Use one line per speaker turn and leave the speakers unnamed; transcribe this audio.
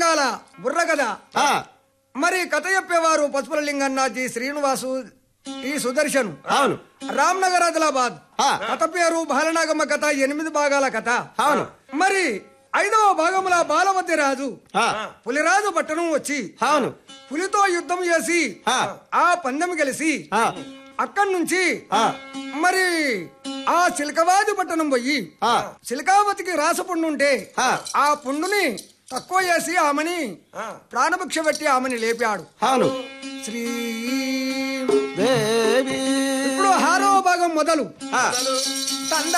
లింగాల బుర్ర కదా
ఆ,
మరి కథ చెప్పేవారు పసుపుల లింగన్నాజీ శ్రీనివాసు ఈ సుదర్శన్
అవును
రామ్నగర్ ఆదిలాబాద్
ఆ.
కథ పేరు బాలనాగమ్మ కథ ఎనిమిది భాగాల కథ
అవును.
మరి ఐదవ భాగముల బాలవతి రాజు
ఆ,
పులిరాజు పట్టణం వచ్చి
అవును
పులితో యుద్ధం చేసి
ఆ.
ఆ పందెం గెలిచి
ఆ,
అక్కడి నుంచి
ఆ.
మరి ఆ చిలకవాది పట్టణం పోయి
ఆ.
చిలకావతికి రాసపుండు ఉంటే
ఆ.
ఆ పుండుని తక్కువ చేసి ఆమెని ప్రాణభిక్ష పెట్టి ఆమెని లేపాడు
అవును
శ్రీ
దేవి
ఇప్పుడు హారవ భాగం మొదలు
ఆ.
తండ